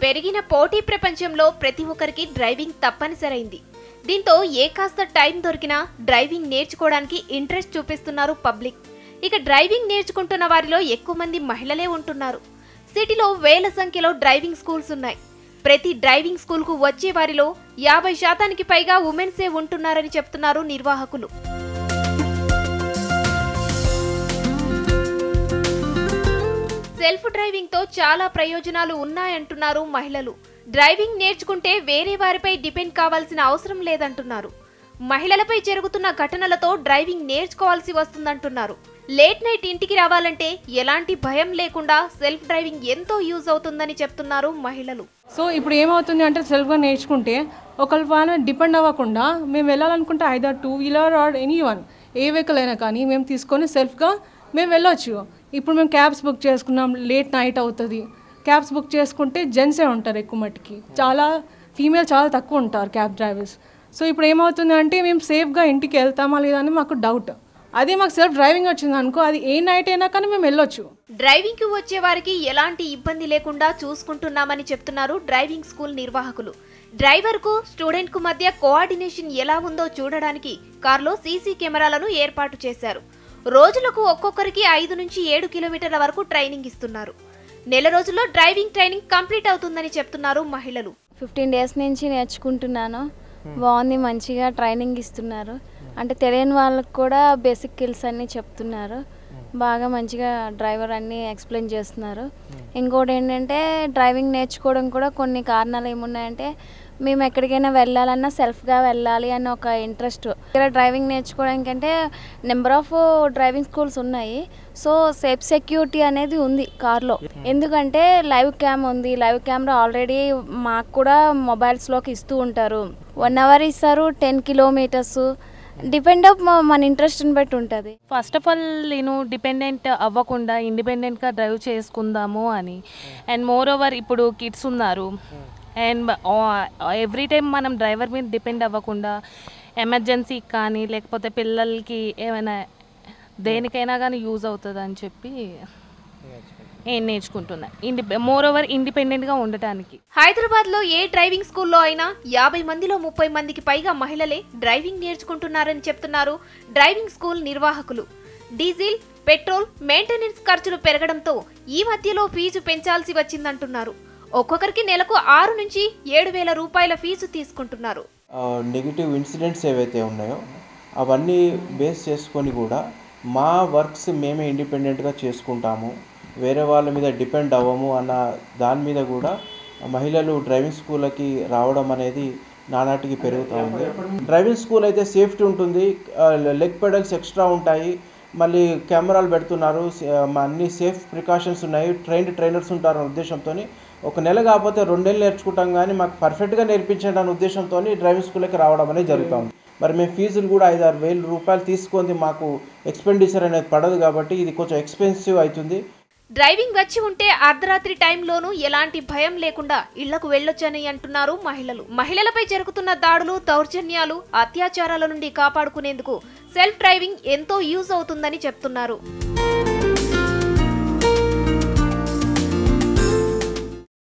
పెరిగిన పోటీ ప్రపంచంలో ప్రతి ఒక్కరికి డ్రైవింగ్ తప్పనిసరైంది దీంతో ఏ కాస్త టైం దొరికినా డ్రైవింగ్ నేర్చుకోవడానికి ఇంట్రెస్ట్ చూపిస్తున్నారు పబ్లిక్ ఇక డ్రైవింగ్ నేర్చుకుంటున్న వారిలో ఎక్కువ మంది మహిళలే ఉంటున్నారు సిటీలో వేల సంఖ్యలో డ్రైవింగ్ స్కూల్స్ ఉన్నాయి ప్రతి డ్రైవింగ్ స్కూల్కు వచ్చే వారిలో యాభై శాతానికి పైగా ఉమెన్సే ఉంటున్నారని చెప్తున్నారు నిర్వాహకులు సెల్ఫ్ డ్రైవింగ్ తో చాలా ప్రయోజనాలు ఉన్నాయంటున్నారు మహిళలు డ్రైవింగ్ నేర్చుకుంటే వేరే వారిపై డిపెండ్ కావాల్సిన అవసరం లేదంటున్నారు మహిళలపై జరుగుతున్న ఘటనలతో డ్రైవింగ్ నేర్చుకోవాల్సి వస్తుందంటున్నారు లేట్ నైట్ ఇంటికి రావాలంటే ఎలాంటి భయం లేకుండా సెల్ఫ్ డ్రైవింగ్ ఎంతో యూజ్ అవుతుందని చెప్తున్నారు మహిళలు సో ఇప్పుడు ఏమవుతుంది అంటే సెల్ఫ్గా నేర్చుకుంటే ఒకరి వాళ్ళ డిపెండ్ అవ్వకుండా మేము వెళ్ళాలనుకుంటే either two wheeler or any one a vehicle అయినా కానీ మేము తీసుకొని సెల్ఫ్గా మేము వెళ్ళొచ్చు ఇప్పుడు మేము క్యాబ్స్ బుక్ చేసుకున్నాం లేట్ నైట్ అవుతుంది క్యాబ్స్ బుక్ చేసుకుంటే జెంట్సే ఉంటారు ఎక్కువ మట్టుకి చాలా ఫీమేల్ చాలా తక్కువ ఉంటారు క్యాబ్ డ్రైవర్స్ సో ఇప్పుడు ఏమవుతుంది అంటే మేము సేఫ్గా ఇంటికి వెళ్తామా లేదా అని మాకు డౌట్ అదే మాకు సెల్ఫ్ డ్రైవింగ్ వచ్చింది అనుకో అది ఏ నైట్ అయినా కానీ మేము వెళ్ళొచ్చు డ్రైవింగ్ కు వచ్చే వారికి ఎలాంటి ఇబ్బంది లేకుండా చూసుకుంటున్నామని చెప్తున్నారు డ్రైవింగ్ స్కూల్ నిర్వాహకులు డ్రైవర్ కు స్టూడెంట్ కు మధ్య కోఆర్డినేషన్ ఎలా ఉందో చూడడానికి కార్లో సీసీ కెమెరాలను ఏర్పాటు చేశారు రోజులకు ఒక్కొక్కరికి ఐదు నుంచి ఏడు కిలోమీటర్ల వరకు ట్రైనింగ్ ఇస్తున్నారు నెల రోజుల్లో డ్రైవింగ్ ట్రైనింగ్ కంప్లీట్ అవుతుందని చెప్తున్నారు మహిళలు ఫిఫ్టీన్ డేస్ నుంచి నేర్చుకుంటున్నాను బాగుంది మంచిగా ట్రైనింగ్ ఇస్తున్నారు అంటే తెలియని వాళ్ళకి కూడా బేసిక్ స్కిల్స్ అన్నీ చెప్తున్నారు బాగా మంచిగా డ్రైవర్ అన్నీ ఎక్స్ప్లెయిన్ చేస్తున్నారు ఇంకోటి ఏంటంటే డ్రైవింగ్ నేర్చుకోవడం కూడా కొన్ని కారణాలు ఏమున్నాయంటే మేము ఎక్కడికైనా వెళ్ళాలన్నా సెల్ఫ్గా వెళ్ళాలి అని ఒక ఇంట్రెస్ట్ ఇక్కడ డ్రైవింగ్ నేర్చుకోవడానికి అంటే నెంబర్ ఆఫ్ డ్రైవింగ్ స్కూల్స్ ఉన్నాయి సో సేఫ్ సెక్యూరిటీ అనేది ఉంది కార్లో ఎందుకంటే లైవ్ క్యామ్ ఉంది లైవ్ కెమెరా ఆల్రెడీ మాకు కూడా మొబైల్స్లోకి ఇస్తూ ఉంటారు వన్ అవర్ ఇస్తారు టెన్ కిలోమీటర్స్ డిపెండ్ ఆఫ్ మన ఇంట్రెస్ట్ని బట్టి ఉంటుంది ఫస్ట్ ఆఫ్ ఆల్ నేను డిపెండెంట్ అవ్వకుండా ఇండిపెండెంట్గా డ్రైవ్ చేసుకుందాము అని అండ్ మోర్ ఓవర్ ఇప్పుడు కిడ్స్ ఉన్నారు అండ్ ఎవ్రీ టైం మనం డ్రైవర్ మీద డిపెండ్ అవ్వకుండా ఎమర్జెన్సీకి కానీ లేకపోతే పిల్లలకి ఏమైనా దేనికైనా కానీ యూజ్ అవుతుంది అని చెప్పి నేను నేర్చుకుంటున్నా ఇండి మోర్ ఓవర్ ఇండిపెండెంట్గా ఉండటానికి హైదరాబాద్ లో ఏ డ్రైవింగ్ స్కూల్లో అయినా యాభై మందిలో ముప్పై మందికి పైగా మహిళలే డ్రైవింగ్ నేర్చుకుంటున్నారని చెప్తున్నారు డ్రైవింగ్ స్కూల్ నిర్వాహకులు డీజిల్ పెట్రోల్ మెయింటెనెన్స్ ఖర్చులు పెరగడంతో ఈ మధ్యలో ఫీజు పెంచాల్సి వచ్చిందంటున్నారు ఒక్కొక్కరికి నెలకు ఆరు నుంచి ఏడు వేల రూపాయల ఫీజు తీసుకుంటున్నారు నెగిటివ్ ఇన్సిడెంట్స్ ఏవైతే ఉన్నాయో అవన్నీ బేస్ చేసుకొని కూడా మా వర్క్స్ మేమే ఇండిపెండెంట్గా చేసుకుంటాము వేరే వాళ్ళ మీద డిపెండ్ అవ్వము అన్న దాని మీద కూడా మహిళలు డ్రైవింగ్ స్కూళ్ళకి రావడం అనేది నానాటికి పెరుగుతూ ఉంది డ్రైవింగ్ స్కూల్ అయితే సేఫ్టీ ఉంటుంది లెగ్ పెడల్స్ ఎక్స్ట్రా ఉంటాయి మళ్ళీ కెమెరాలు పెడుతున్నారు సే- మా అన్ని సేఫ్ ప్రికాషన్స్ ఉన్నాయి ట్రైన్డ్ ట్రైనర్స్ ఉంటారు అనే ఉద్దేశంతో ఒక నెల కాకపోతే రెండేళ్ళు నేర్చుకుంటాం కానీ మాకు పర్ఫెక్ట్గా నేర్పించండి అనే ఉద్దేశంతో డ్రైవింగ్ స్కూల్కి రావడం అనేది జరుగుతుంది మరి మేము ఫీజులు కూడా ఐదు ఆరు వేలు రూపాయలు తీసుకొని మాకు ఎక్స్పెండిచర్ అనేది పడదు కాబట్టి ఇది కొంచెం ఎక్స్పెన్సివ్ అవుతుంది డ్రైవింగ్ వచ్చి ఉంటే అర్ధరాత్రి టైంలోనూ ఎలాంటి భయం లేకుండా ఇళ్లకు వెళ్ళొచ్చని అంటున్నారు మహిళలు మహిళలపై జరుగుతున్న దాడులు దౌర్జన్యాలు అత్యాచారాల నుండి కాపాడుకునేందుకు సెల్ఫ్ డ్రైవింగ్ ఎంతో యూజ్ అవుతుందని చెప్తున్నారు